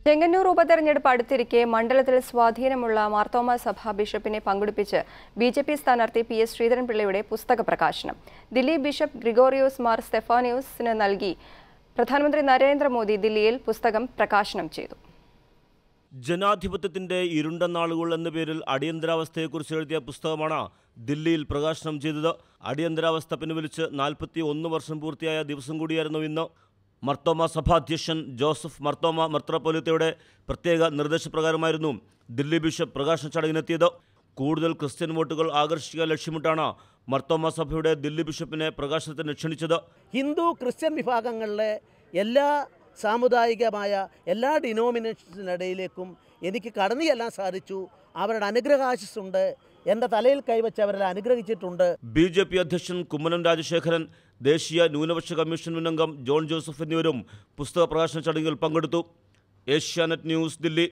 ചെങ്ങന്നൂർ ഉപതെരഞ്ഞെടുപ്പ് അടുത്തിരിക്കെ മണ്ഡലത്തിൽ സ്വാധീനമുള്ള മാർത്തോമ സഭ ബിഷപ്പിനെ പങ്കെടുപ്പിച്ച് ബി ജെ പി സ്ഥാനാർത്ഥി പി എസ് ശ്രീധരൻപിള്ളയുടെ പുസ്തക പ്രകാശനം ദില്ലി ബിഷപ്പ് ഗ്രിഗോറിയോസ് മാർ സ്റ്റെഫാനിയോസിന് നൽകി പ്രധാനമന്ത്രി നരേന്ദ്രമോദി ദില്ലിയിൽ പുസ്തകം പ്രകാശനം ചെയ്തു ജനാധിപത്യത്തിന്റെ ഇരുണ്ട നാളുകൾ എന്ന പേരിൽ അടിയന്തരാവസ്ഥയെക്കുറിച്ച് എഴുതിയ പുസ്തകമാണ് ദില്ലിയിൽ പ്രകാശനം ചെയ്തത് അടിയന്തരാവസ്ഥ പിൻവലിച്ച് നാൽപ്പത്തി ഒന്ന് വർഷം പൂർത്തിയായ ദിവസം കൂടിയായിരുന്നു ഇന്ന് മർത്തോമ സഭാധ്യക്ഷൻ ജോസഫ് മർത്തോമ മെത്രോപൊലിത്തയുടെ പ്രത്യേക നിർദ്ദേശപ്രകാരമായിരുന്നു ദില്ലി ബിഷപ്പ് പ്രകാശന ചടങ്ങിനെത്തിയത് കൂടുതൽ ക്രിസ്ത്യൻ വോട്ടുകൾ ആകർഷിക്കുക ലക്ഷ്യമിട്ടാണ് മർത്തോമ സഭയുടെ ദില്ലി ബിഷപ്പിനെ പ്രകാശനത്തിന് ക്ഷണിച്ചത് ഹിന്ദു ക്രിസ്ത്യൻ വിഭാഗങ്ങളിലെ എല്ലാ സാമുദായികമായ എല്ലാ ഡിനോമിനേഷൻസിനിടയിലേക്കും എനിക്ക് കടന്നു ചെല്ലാൻ സാധിച്ചു അവരുടെ അനുഗ്രഹാശിസുണ്ട് എൻ്റെ തലയിൽ കൈവച്ച് അവരെ അനുഗ്രഹിച്ചിട്ടുണ്ട് ബി ജെ പി അധ്യക്ഷൻ കുമ്മനം രാജശേഖരൻ ദേശീയ ന്യൂനപക്ഷ കമ്മീഷൻ മുന്നംഗം ജോൺ ജോസഫ് എന്നിവരും പുസ്തക പ്രകാശന ചടങ്ങിൽ പങ്കെടുത്തു ഏഷ്യാനെറ്റ് ന്യൂസ് ദില്ലി